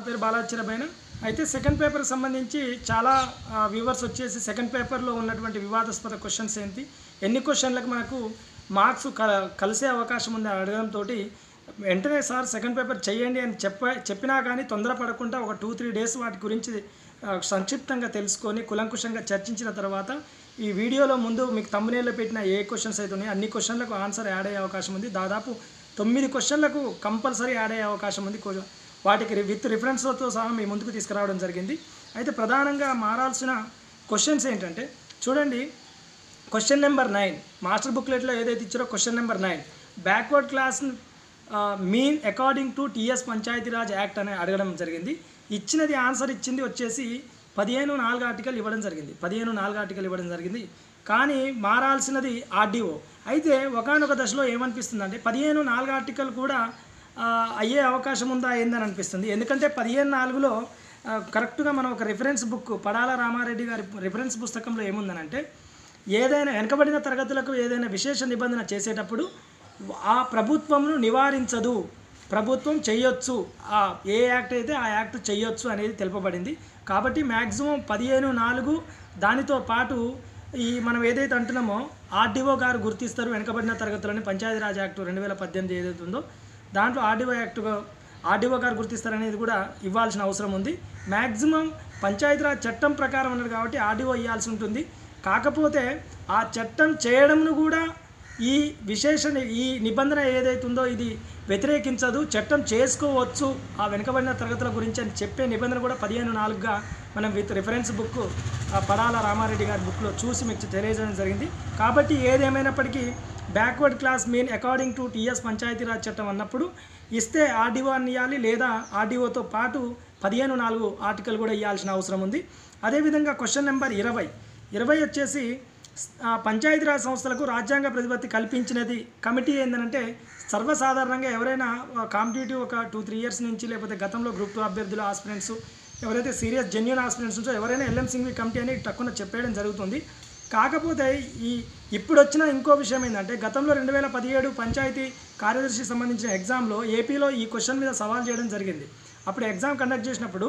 పేరు బాలాచరబైన అయితే సెకండ్ పేపర్కి సంబంధించి చాలా వ్యూవర్స్ వచ్చేసి సెకండ్ పేపర్లో ఉన్నటువంటి వివాదాస్పద క్వశ్చన్స్ ఏంటి ఎన్ని క్వశ్చన్లకు మనకు మార్క్స్ క కలిసే అవకాశం ఉంది అని అడగడంతో వెంటనే సార్ సెకండ్ పేపర్ చేయండి అని చెప్ప చెప్పినా కానీ తొందరపడకుండా ఒక టూ త్రీ డేస్ వాటి గురించి ఆ, సంక్షిప్తంగా తెలుసుకొని కులంకుశంగా చర్చించిన తర్వాత ఈ వీడియోలో ముందు మీకు తమ్మునేళ్ళు పెట్టిన ఏ క్వశ్చన్స్ అయితే ఉన్నాయో అన్ని క్వశ్చన్లకు ఆన్సర్ యాడ్ అయ్యే అవకాశం ఉంది దాదాపు తొమ్మిది క్వశ్చన్లకు కంపల్సరీ యాడ్ అయ్యే అవకాశం ఉంది కొ- వాటికి రి- విత్ రిఫరెన్స్లతో సహా మీ ముందుకు తీసుకురావడం జరిగింది అయితే ప్రధానంగా మారాల్సిన క్వశ్చన్స్ ఏంటంటే చూడండి క్వశ్చన్ నెంబర్ నైన్ మాస్టర్ బుక్లెట్లో ఏదైతే ఇచ్చారో question number nine backward class mean according to TS Panchayati Raj act అని అడగడం జరిగింది ఇచ్చినది ఆన్సర్ ఇచ్చింది వచ్చేసి పదిహేను నాలుగు ఆర్టికల్ ఇవ్వడం జరిగింది పదిహేను నాలుగు ఆర్టికల్ ఇవ్వడం జరిగింది కానీ మారాల్సినది ఆర్డీఓ అయితే ఒకనొక దశలో ఏమనిపిస్తుంది అంటే పదిహేను నాలుగు ఆర్టికల్ కూడా ఆ, అయ్యే అవకాశం ఉందా ఏందని అనిపిస్తుంది ఎందుకంటే పదిహేను నాలుగులో ఆ, కరెక్ట్గా మనం ఒక రిఫరెన్స్ బుక్ పడాల రామారెడ్డి గారి రిఫరెన్స్ పుస్తకంలో ఏముందనంటే ఏదైనా వెనకబడిన తరగతులకు ఏదైనా విశేష నిబంధన చేసేటప్పుడు ఆ ప్రభుత్వంను నివారించదు ప్రభుత్వం చేయొచ్చు ఆ ఏ యాక్ట్ అయితే ఆ యాక్ట్ చేయొచ్చు అనేది తెలుపబడింది కాబట్టి మ్యాక్సిమం పదిహేను నాలుగు దానితో పాటు ఈ మనం ఏదైతే అంటున్నామో ఆర్డీఓ గారు గుర్తిస్తారు వెనకబడిన తరగతులని పంచాయతీరాజ్ యాక్ట్ రెండు వేల పద్దెనిమిది ఏదైతే ఉందో దాంట్లో ఆర్డీఓ యాక్ట్గా ఆర్డీఓ గారు గుర్తిస్తారనేది కూడా ఇవ్వాల్సిన అవసరం ఉంది మ్యాక్సిమం పంచాయతీరాజ్ చట్టం ప్రకారం ఉన్నది కాబట్టి ఆర్డీఓ ఇవ్వాల్సి ఉంటుంది కాకపోతే ఆ చట్టం చేయడంను కూడా ఈ విశేష ని- ఈ నిబంధన ఏదైతే ఉందో ఇది వ్యతిరేకించదు చట్టం చేసుకోవచ్చు ఆ వెనుకబడిన తరగతుల గురించి అని చెప్పే నిబంధన కూడా పదిహేను నాలుగుగా మనం విత్ రిఫరెన్స్ బుక్ ఆ పడాల రామారెడ్డి గారి బుక్లో చూసి మీకు తెలియజేయడం జరిగింది కాబట్టి ఏదేమైనప్పటికీ backward class mean according to TS Panchayati Raj చట్టం అన్నప్పుడు ఇస్తే ఆర్డీఓ అని ఇవ్వాలి లేదా ఆర్డీఓతో పాటు పదిహేను నాలుగు ఆర్టికల్ కూడా ఇవ్వాల్సిన అవసరం ఉంది అదేవిధంగా క్వశ్చన్ నెంబర్ ఇరవై ఇరవై వచ్చేసి ఆ, పంచాయతీరాజ్ సంస్థలకు రాజ్యాంగ ప్రతిపత్తి కల్పించినది కమిటీ ఏంటంటే సర్వసాధారణంగా ఎవరైనా కాంపిటేటివ్ ఒక టూ త్రీ ఇయర్స్ నుంచి లేకపోతే గతంలో గ్రూప్ టూ అభ్యర్థులు ఆస్పిరెంట్స్ ఎవరైతే సీరియస్ జెన్యున్ ఆస్పిరెంట్స్ ఉంటో ఎవరైనా ఎల్ఎం సింగ్వి కమిటీ అని తక్కువ చెప్పేయడం జరుగుతుంది కాకపోతే ఈ ఇప్పుడు వచ్చిన ఇంకో విషయం ఏంటంటే గతంలో రెండు వేల పదిహేడు పంచాయతీ కార్యదర్శికి సంబంధించిన ఎగ్జామ్లో ఏపీలో ఈ క్వశ్చన్ మీద సవాల్ చేయడం జరిగింది అప్పుడు ఎగ్జామ్ కండక్ట్ చేసినప్పుడు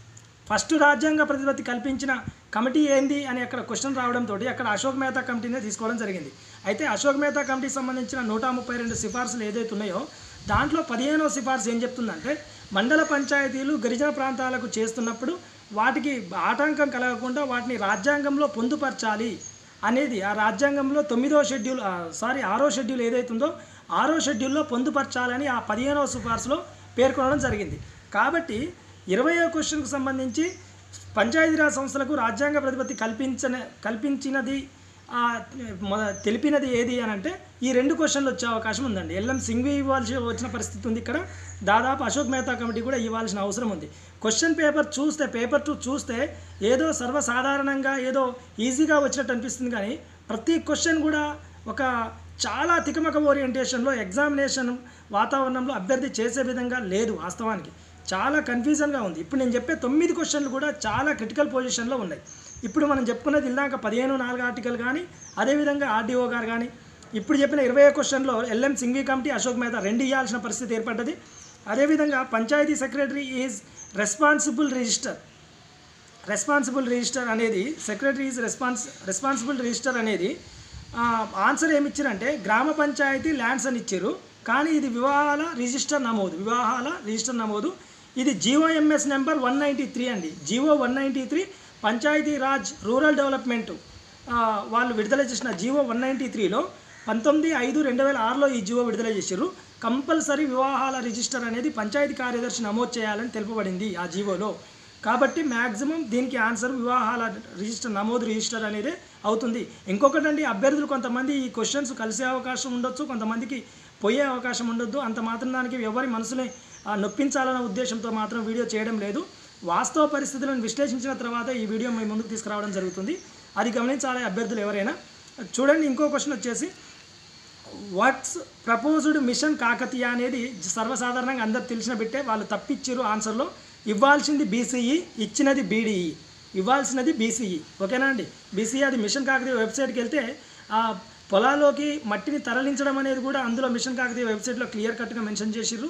ఫస్ట్ రాజ్యాంగ ప్రతిపత్తి కల్పించిన కమిటీ ఏంది అని అక్కడ క్వశ్చన్ రావడంతో అక్కడ అశోక్ మెహతా కమిటీనే తీసుకోవడం జరిగింది అయితే అశోక్ మెహతా కమిటీకి సంబంధించిన నూట ముప్పై రెండు సిఫార్సులు ఏదైతే ఉన్నాయో దాంట్లో పదిహేనో సిఫార్సు ఏం చెప్తుందంటే మండల పంచాయతీలు గిరిజన ప్రాంతాలకు చేస్తున్నప్పుడు వాటికి ఆటంకం కలగకుండా వాటిని రాజ్యాంగంలో పొందుపరచాలి అనేది ఆ రాజ్యాంగంలో తొమ్మిదో షెడ్యూల్ ఆ, సారీ ఆరో షెడ్యూల్ ఏదైతుందో ఆరో షెడ్యూల్లో పొందుపరచాలని ఆ పదిహేనవ సిఫార్సులో పేర్కొనడం జరిగింది కాబట్టి ఇరవయో క్వశ్చన్కు సంబంధించి పంచాయతీరాజ్ సంస్థలకు రాజ్యాంగ ప్రతిపత్తి కల్పించిన కల్పించినది ఆ, మొద- తెలిపినది ఏది అని అంటే ఈ రెండు క్వశ్చన్లు వచ్చే అవకాశం ఉందండి ఎల్ఎం సింగ్వి ఇవ్వాల్సి వచ్చిన పరిస్థితి ఉంది ఇక్కడ దాదాపు అశోక్ మెహతా కమిటీ కూడా ఇవ్వాల్సిన అవసరం ఉంది క్వశ్చన్ పేపర్ చూస్తే పేపర్ టూ చూస్తే ఏదో సర్వసాధారణంగా ఏదో ఈజీగా వచ్చినట్టు అనిపిస్తుంది కానీ ప్రతి క్వశ్చన్ కూడా ఒక చాలా తికమక ఓరియంటేషన్లో ఎగ్జామినేషన్ వాతావరణంలో అభ్యర్థి చేసే విధంగా లేదు వాస్తవానికి చాలా కన్ఫ్యూజన్గా ఉంది ఇప్పుడు నేను చెప్పే తొమ్మిది క్వశ్చన్లు కూడా చాలా క్రిటికల్ పొజిషన్లో ఉన్నాయి ఇప్పుడు మనం చెప్పుకున్నది ఇందాక పదిహేను నాలుగు ఆర్టికల్ కానీ అదేవిధంగా ఆర్డీఓ గారు కానీ ఇప్పుడు చెప్పిన ఇరవై క్వశ్చన్లో ఎల్ఎం సింఘీ కమిటీ అశోక్ మెహతా రెండు ఇవ్వాల్సిన పరిస్థితి ఏర్పడ్డది అదేవిధంగా panchayat secretary is responsible register responsible register అనేది secretary is response responsible register అనేది ఆ, ఆన్సర్ ఏమి ఇచ్చారంటే గ్రామ పంచాయతీ ల్యాండ్స్ అని ఇచ్చారు కానీ ఇది వివాహాల రిజిస్టర్ నమోదు వివాహాల రిజిస్టర్ నమోదు ఇది GOMS number one ninety three అండి GO one ninety three Panchayati Raj rural development ఆ, వాళ్ళు విడుదల చేసిన జిఓ వన్ నైంటీ త్రీలో పంతొమ్మిది ఐదు రెండు వేల ఆరులో ఈ జిఓ విడుదల చేశారు కంపల్సరీ వివాహాల రిజిస్టర్ అనేది పంచాయతీ కార్యదర్శి నమోదు చేయాలని తెలుపబడింది ఆ జీవోలో కాబట్టి మ్యాక్సిమం దీనికి ఆన్సర్ వివాహాల రిజిస్టర్ నమోదు రిజిస్టర్ అనేది అవుతుంది ఇంకొకటండి అభ్యర్థులు కొంతమంది ఈ క్వశ్చన్స్ కలిసే అవకాశం ఉండొచ్చు కొంతమందికి పోయే అవకాశం ఉండొద్దు అంత మాత్రం దానికి ఎవరి మనసుని ఆ, నొప్పించాలన్న ఉద్దేశంతో మాత్రం వీడియో చేయడం లేదు వాస్తవ పరిస్థితులను విశ్లేషించిన తర్వాత ఈ వీడియో మీ ముందుకు తీసుకురావడం జరుగుతుంది అది గమనించాలి అభ్యర్థులు ఎవరైనా చూడండి ఇంకో క్వశ్చన్ వచ్చేసి వాట్స్ ప్రపోజ్డ్ మిషన్ కాకతీయ అనేది సర్వసాధారణంగా అందరు తెలిసిన బిట్టే వాళ్ళు తప్పిచ్చిరు ఆన్సర్లో ఇవ్వాల్సింది బీసీఈ ఇచ్చినది బీడీఈ ఇవ్వాల్సినది బీసీఈ ఓకేనా అండి బీసీఈ అది మిషన్ కాకతీయ వెబ్సైట్కి వెళ్తే ఆ పొలాల్లోకి మట్టిని తరలించడం అనేది కూడా అందులో మిషన్ కాకతీయ వెబ్సైట్లో క్లియర్ కట్గా మెన్షన్ చేసిర్రు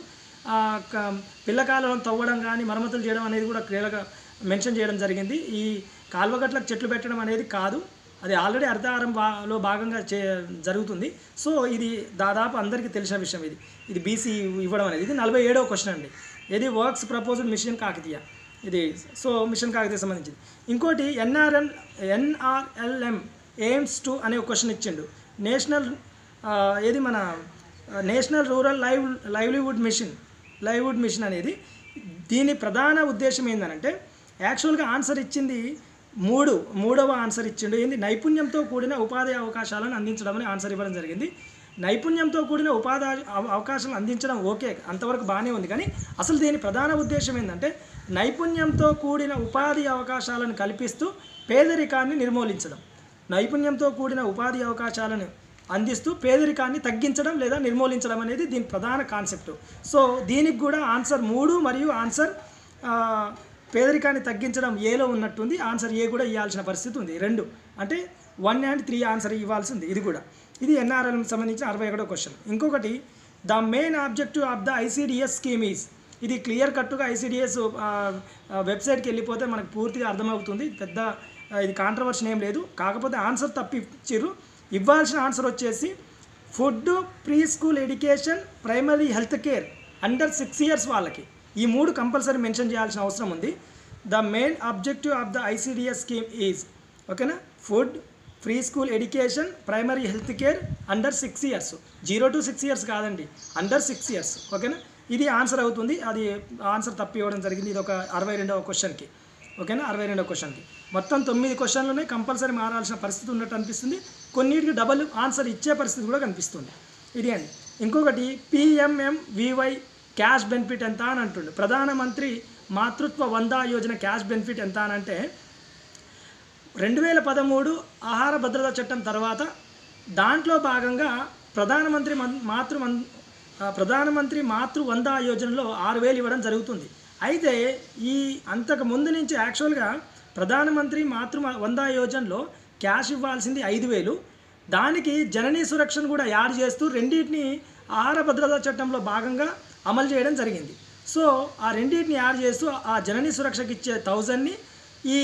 ఆ, క- పిల్లకాలను తవ్వడం కానీ మరమ్మతులు చేయడం అనేది కూడా క్లియర్గా మెన్షన్ చేయడం జరిగింది ఈ కాల్వగట్లకు చెట్లు పెట్టడం అనేది కాదు అది ఆల్రెడీ అర్ధాహారం లో భాగంగా చే జరుగుతుంది సో ఇది దాదాపు అందరికీ తెలిసిన విషయం ఇది ఇది బీసీ ఇవ్వడం అనేది ఇది నలభై ఏడవ క్వశ్చన్ అండి ఇది వర్క్స్ ప్రపోజల్ మిషన్ కాకతీయ ఇది సో మిషన్ కాకతీయ సంబంధించింది ఇంకోటి ఎన్ఆర్ఎల్ ఎన్ఆర్ఎల్ఎం ఎయిమ్స్ టు అనే ఒక క్వశ్చన్ ఇచ్చిండు నేషనల్ ఆ, ఏది మన ఆ, national rural live livelihood mission livelihood mission అనేది దీని ప్రధాన ఉద్దేశం ఏంటంటే యాక్చువల్గా ఆన్సర్ ఇచ్చింది మూడు మూడవ ఆన్సర్ ఇచ్చిండు ఏంది నైపుణ్యంతో కూడిన ఉపాధి అవకాశాలను అందించడం అని ఆన్సర్ ఇవ్వడం జరిగింది నైపుణ్యంతో కూడిన ఉపాధి అవ- అవకాశాలు అందించడం ఓకే అంతవరకు బాగానే ఉంది కానీ అసలు దీని ప్రధాన ఉద్దేశం ఏంటంటే నైపుణ్యంతో కూడిన ఉపాధి అవకాశాలను కల్పిస్తూ పేదరికాన్ని నిర్మూలించడం నైపుణ్యంతో కూడిన ఉపాధి అవకాశాలను అందిస్తూ పేదరికాన్ని తగ్గించడం లేదా నిర్మూలించడం అనేది దీని ప్రధాన కాన్సెప్ట్ సో దీనికి కూడా ఆన్సర్ మూడు మరియు ఆన్సర్ ఆ, పేదరికాన్ని తగ్గించడం ఏలో ఉన్నట్టుంది ఆన్సర్ ఏ కూడా ఇవ్వాల్సిన పరిస్థితి ఉంది రెండు అంటే వన్ అండ్ త్రీ ఆన్సర్ ఇవ్వాల్సింది ఇది కూడా ఇది ఎన్ఆర్ఎల్ సంబంధించిన అరవై ఒకటో క్వశ్చన్ ఇంకొకటి the main objective of the ICDS scheme is ఇది క్లియర్ కట్గా ఐసిడిఎస్ వెబ్సైట్కి వెళ్ళిపోతే మనకు పూర్తిగా అర్థమవుతుంది పెద్ద ఆ, ఇది కాంట్రవర్షన్ ఏం లేదు కాకపోతే ఆన్సర్ తప్పి ఇచ్చిర్రు ఇవ్వాల్సిన ఆన్సర్ వచ్చేసి food pre school education primary health care under six years వాళ్ళకి ఈ మూడు కంపల్సరీ మెన్షన్ చేయాల్సిన అవసరం ఉంది the main objective of the ICDS scheme is ఓకేనా food free school education primary health care under six years zero to six years కాదండి under six years ఓకేనా ఇది ఆన్సర్ అవుతుంది అది ఆన్సర్ తప్పి ఇవ్వడం జరిగింది ఇది ఒక అరవై రెండవ క్వశ్చన్కి ఓకేనా అరవై రెండవ క్వశ్చన్కి మొత్తం తొమ్మిది క్వశ్చన్లోనే కంపల్సరీ మారాల్సిన పరిస్థితి ఉన్నట్టు అనిపిస్తుంది కొన్నిటికి డబల్ ఆన్సర్ ఇచ్చే పరిస్థితి కూడా కనిపిస్తుంది ఇది అండి ఇంకొకటి పిఎంఎంవివై క్యాష్ బెనిఫిట్ ఎంత అని అంటుండే ప్రధానమంత్రి మాతృత్వ వందా యోజన క్యాష్ బెనిఫిట్ ఎంత అని అంటే రెండు వేల పదమూడు ఆహార భద్రతా చట్టం తర్వాత దాంట్లో భాగంగా ప్రధానమంత్రి మన్- మాతృ మన్ ఆ, ప్రధానమంత్రి మాతృ వందా యోజనలో ఆరు వేలు ఇవ్వడం జరుగుతుంది అయితే ఈ అంతకు ముందు నుంచి యాక్చువల్గా ప్రధానమంత్రి మాతృ మ- వందా యోజనలో క్యాష్ ఇవ్వాల్సింది ఐదు వేలు దానికి జననీ సురక్షను కూడా యాడ్ చేస్తూ రెండింటిని ఆహార భద్రతా చట్టంలో భాగంగా అమలు చేయడం జరిగింది సో ఆ రెండింటిని యాడ్ చేస్తూ ఆ జననీ సురక్షకి ఇచ్చే థౌజండ్ని ఈ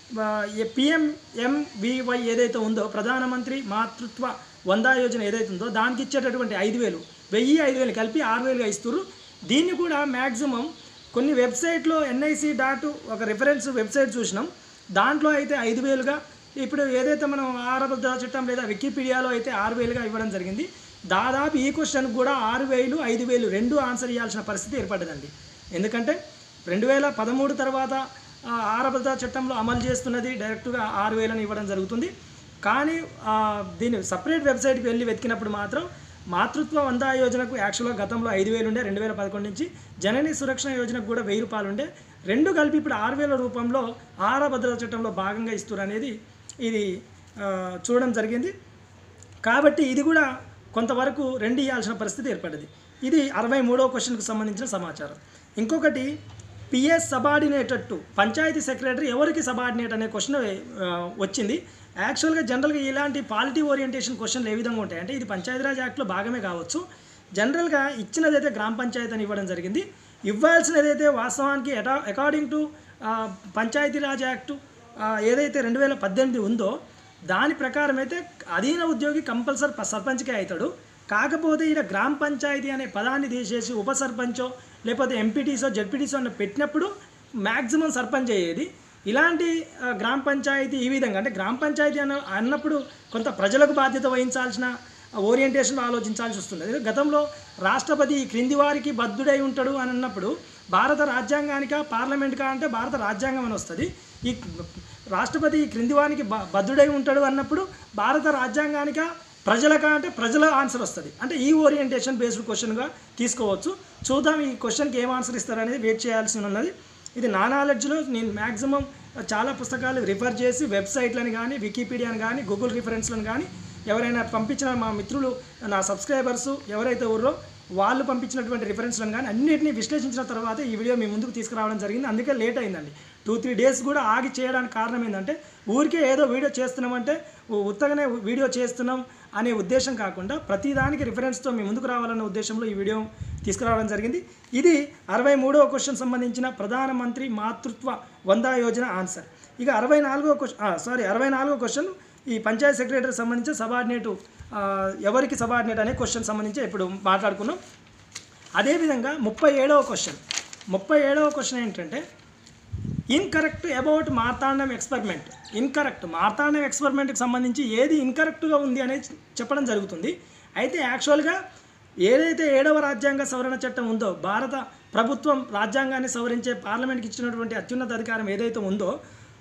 పిఎంఎంవివై ఏదైతే ఉందో ప్రధానమంత్రి మాతృత్వ వందా యోజన ఏదైతే ఉందో దానికి ఇచ్చేటటువంటి ఐదు వేలు వెయ్యి ఐదు వేలు కలిపి ఆరు వేలుగా ఇస్తున్నారు దీన్ని కూడా మ్యాక్సిమం కొన్ని వెబ్సైట్లో ఎన్ఐసి డాట్ ఒక రిఫరెన్స్ వెబ్సైట్ చూసినాం దాంట్లో అయితే ఐదు వేలుగా ఇప్పుడు ఏదైతే మనం ఆరభద్ర చట్టం లేదా వికీపీడియాలో అయితే ఆరు వేలుగా ఇవ్వడం జరిగింది దాదాపు ఈ క్వశ్చన్కి కూడా ఆరు వేలు ఐదు వేలు రెండు ఆన్సర్ ఇవ్వాల్సిన పరిస్థితి ఏర్పడ్డదండి ఎందుకంటే రెండు వేల పదమూడు తర్వాత ఆ, ఆరభద్ర చట్టంలో అమలు చేస్తున్నది డైరెక్ట్గా ఆరు వేలని ఇవ్వడం జరుగుతుంది కానీ ఆ, దీన్ని సపరేట్ వెబ్సైట్కి వెళ్ళి వెతికినప్పుడు మాత్రం మాతృత్వ వందా యోజనకు యాక్చువల్గా గతంలో ఐదు వేలు ఉండే రెండు వేల పదకొండు నుంచి జనని సురక్షణ యోజనకు కూడా వెయ్యి రూపాయలు ఉండే రెండు కలిపి ఇప్పుడు ఆరు వేల రూపంలో ఆహార భద్రత చట్టంలో భాగంగా ఇస్తున్నారు అనేది ఇది ఆ, చూడడం జరిగింది కాబట్టి ఇది కూడా కొంతవరకు రెండు ఇవ్వాల్సిన పరిస్థితి ఏర్పడింది ఇది అరవై మూడవ క్వశ్చన్కి సంబంధించిన సమాచారం ఇంకొకటి PS subordinated to panchayat secretary ఎవరికి సబార్డినేట్ అనే క్వశ్చన్ ఆ, వచ్చింది యాక్చువల్గా జనరల్గా ఇలాంటి పాలిటీ ఓరియంటేషన్ క్వశ్చన్లు ఏ విధంగా ఉంటాయి అంటే ఇది పంచాయతీరాజ్ యాక్ట్లో భాగమే కావచ్చు జనరల్గా ఇచ్చినదైతే గ్రామ పంచాయతీ అని ఇవ్వడం జరిగింది ఇవ్వాల్సినదైతే వాస్తవానికి ఎటా అకార్డింగ్ టు పంచాయతీరాజ్ యాక్టు ఆ, ఏదైతే రెండు వేల పద్దెనిమిది ఉందో దాని ప్రకారం అయితే అధీన ఉద్యోగి కంపల్సరీ ప- సర్పంచ్కే అవుతాడు కాకపోతే ఈయన గ్రామ పంచాయతీ అనే పదాన్ని తీసేసి ఉప సర్పంచో లేకపోతే ఎంపీటీసో జడ్పీటీసో అని పెట్టినప్పుడు మ్యాక్సిమం సర్పంచ్ అయ్యేది ఇలాంటి ఆ, గ్రామ పంచాయతీ ఈ విధంగా అంటే గ్రామ పంచాయతీ అన్న అన్నప్పుడు కొంత ప్రజలకు బాధ్యత వహించాల్సిన ఓరియంటేషన్లో ఆలోచించాల్సి వస్తుంది అదే గతంలో రాష్ట్రపతి ఈ క్రింది వారికి బద్ధుడై ఉంటాడు అని అన్నప్పుడు భారత రాజ్యాంగానిక పార్లమెంట్కా అంటే భారత రాజ్యాంగం అని వస్తుంది ఈ రాష్ట్రపతి ఈ క్రింది వారికి బ బద్ధుడై ఉంటాడు అన్నప్పుడు భారత రాజ్యాంగానిక ప్రజలకా అంటే ప్రజల ఆన్సర్ వస్తుంది అంటే ఈ ఓరియంటేషన్ బేస్డ్ క్వశ్చన్గా తీసుకోవచ్చు చూద్దాం ఈ క్వశ్చన్కి ఏం ఆన్సర్ ఇస్తారనేది వెయిట్ చేయాల్సి ఉన్నది ఇది నా నాలెడ్జ్లో నేను మ్యాక్సిమం చాలా పుస్తకాలు రిఫర్ చేసి వెబ్సైట్లను కానీ వికీపీడియాని కానీ గూగుల్ రిఫరెన్స్లను కానీ ఎవరైనా పంపించిన మా మిత్రులు నా సబ్స్క్రైబర్స్ ఎవరైతే ఊర్రో వాళ్ళు పంపించినటువంటి రిఫరెన్స్లను కానీ అన్నిటిని విశ్లేషించిన తర్వాత ఈ వీడియో మీ ముందుకు తీసుకురావడం జరిగింది అందుకే లేట్ అయిందండి టూ త్రీ డేస్ కూడా ఆగి చేయడానికి కారణం ఏంటంటే ఊరికే ఏదో వీడియో చేస్తున్నామంటే ఉ- ఉత్తగానే వీడియో చేస్తున్నాం అనే ఉద్దేశం కాకుండా ప్రతిదానికి రిఫరెన్స్తో మీ ముందుకు రావాలన్న ఉద్దేశంలో ఈ వీడియో తీసుకురావడం జరిగింది ఇది అరవై మూడవ క్వశ్చన్ సంబంధించిన ప్రధానమంత్రి మాతృత్వ వందా యోజన ఆన్సర్ ఇక అరవై నాలుగో క్వశ్చన్ సారీ అరవై నాలుగో క్వశ్చన్ ఈ పంచాయత్ సెక్రటరీ సంబంధించిన సబార్డినేటు ఆ, ఎవరికి సబార్డినేట్ అనే క్వశ్చన్ సంబంధించి ఇప్పుడు మాట్లాడుకున్నాం అదేవిధంగా ముప్పై ఏడవ క్వశ్చన్ ముప్పై ఏడవ క్వశ్చన్ ఏంటంటే incorrect about Marthandam experiment incorrect Marthandam ఎక్స్పెరిమెంట్కి సంబంధించి ఏది ఇన్కరెక్ట్గా ఉంది అనేది చెప్పడం జరుగుతుంది అయితే యాక్చువల్గా ఏదైతే ఏడవ రాజ్యాంగ సవరణ చట్టం ఉందో భారత ప్రభుత్వం రాజ్యాంగాన్ని సవరించే పార్లమెంట్కి ఇచ్చినటువంటి అత్యున్నత అధికారం ఏదైతే ఉందో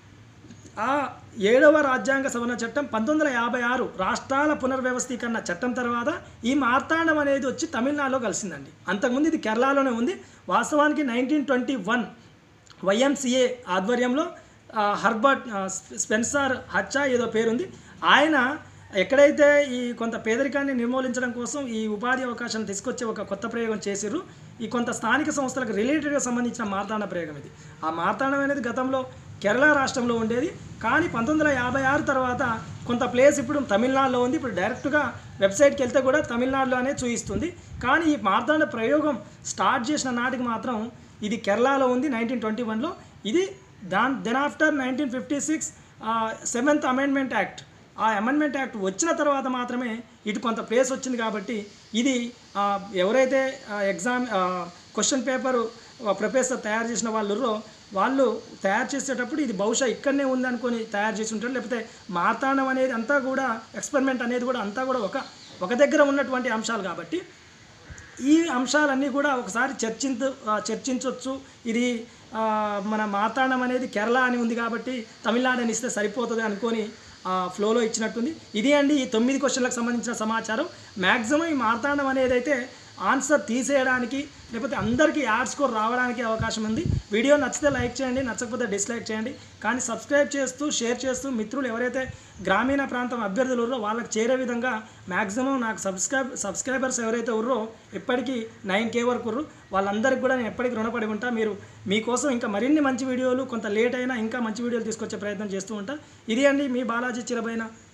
ఆ ఏడవ రాజ్యాంగ సవరణ చట్టం పంతొమ్మిది వందల యాభై ఆరు రాష్ట్రాల పునర్వ్యవస్థీకరణ చట్టం తర్వాత ఈ మార్తాండం అనేది వచ్చి తమిళనాడులో కలిసిందండి అంతకుముందు ఇది కేరళలోనే ఉంది వాస్తవానికి నైన్టీన్ ట్వంటీ వన్ వైఎంసిఏ ఆధ్వర్యంలో ఆ, హర్బర్ట్ ఆ, స్పె- స్పెన్సర్ హచ్చా ఏదో పేరుంది ఆయన ఎక్కడైతే ఈ కొంత పేదరికాన్ని నిర్మూలించడం కోసం ఈ ఉపాధి అవకాశాన్ని తీసుకొచ్చే ఒక కొత్త ప్రయోగం చేసిర్రు ఈ కొంత స్థానిక సంస్థలకు రిలేటెడ్గా సంబంధించిన మార్తాండ ప్రయోగం ఇది ఆ మార్తాండం అనేది గతంలో కేరళ రాష్ట్రంలో ఉండేది కానీ పంతొమ్మిది వందల యాభై ఆరు తర్వాత కొంత ప్లేస్ ఇప్పుడు తమిళనాడులో ఉంది ఇప్పుడు డైరెక్ట్గా వెబ్సైట్కి వెళ్తే కూడా తమిళనాడులోనే చూపిస్తుంది కానీ ఈ మార్తాండ ప్రయోగం స్టార్ట్ చేసిన నాటికి మాత్రం ఇది కేరళలో ఉంది నైన్టీన్ ట్వంటీ వన్లో ఇది than then after nineteen fifty six seventh amendment act ఆ అమెండ్మెంట్ యాక్ట్ వచ్చిన తర్వాత మాత్రమే ఇటు కొంత ప్లేస్ వచ్చింది కాబట్టి ఇది ఆ, ఎవరైతే ఎగ్జామ్ క్వశ్చన్ పేపరు ప్రొఫెసర్ తయారు చేసిన వాళ్ళు ఉన్నారో వాళ్ళు తయారు చేసేటప్పుడు ఇది బహుశా ఇక్కడనే ఉంది అనుకొని తయారు చేసి ఉంటారు లేకపోతే మార్తాండం అనేది అంతా కూడా ఎక్స్పెరిమెంట్ అనేది కూడా అంతా కూడా ఒక ఒక దగ్గర ఉన్నటువంటి అంశాలు కాబట్టి ఈ అంశాలన్నీ కూడా ఒకసారి చర్చించ చర్చించవచ్చు ఇది ఆ, మన మార్తాండం అనేది కేరళ అని ఉంది కాబట్టి తమిళనాడు అని ఇస్తే సరిపోతుంది అనుకొని ఆ, ఫ్లోలో ఇచ్చినట్టుంది ఇది అండి ఈ తొమ్మిది క్వశ్చన్లకు సంబంధించిన సమాచారం మ్యాక్సిమం ఈ మార్తాండం అనేది అయితే ఆన్సర్ తీసేయడానికి లేకపోతే అందరికీ యాడ్ స్కోర్ రావడానికి అవకాశం ఉంది వీడియో నచ్చితే లైక్ చేయండి నచ్చకపోతే డిస్లైక్ చేయండి కానీ సబ్స్క్రైబ్ చేస్తూ షేర్ చేస్తూ మిత్రులు ఎవరైతే గ్రామీణ ప్రాంతం అభ్యర్థులు ఉన్నారో వాళ్ళకి చేరే విధంగా మ్యాక్సిమం నాకు సబ్స్క్రైబ్ సబ్స్క్రైబర్స్ ఎవరైతే ఉన్నారో ఇప్పటికీ నైన్ కే వరకు ఉర్రు వాళ్ళందరికీ కూడా నేను ఎప్పటికీ రుణపడి ఉంటా మీరు మీకోసం ఇంకా మరిన్ని మంచి వీడియోలు కొంత లేట్ అయినా ఇంకా మంచి వీడియోలు తీసుకొచ్చే ప్రయత్నం చేస్తూ ఉంటా ఇది అండి మీ బాలాజీ చిరబైన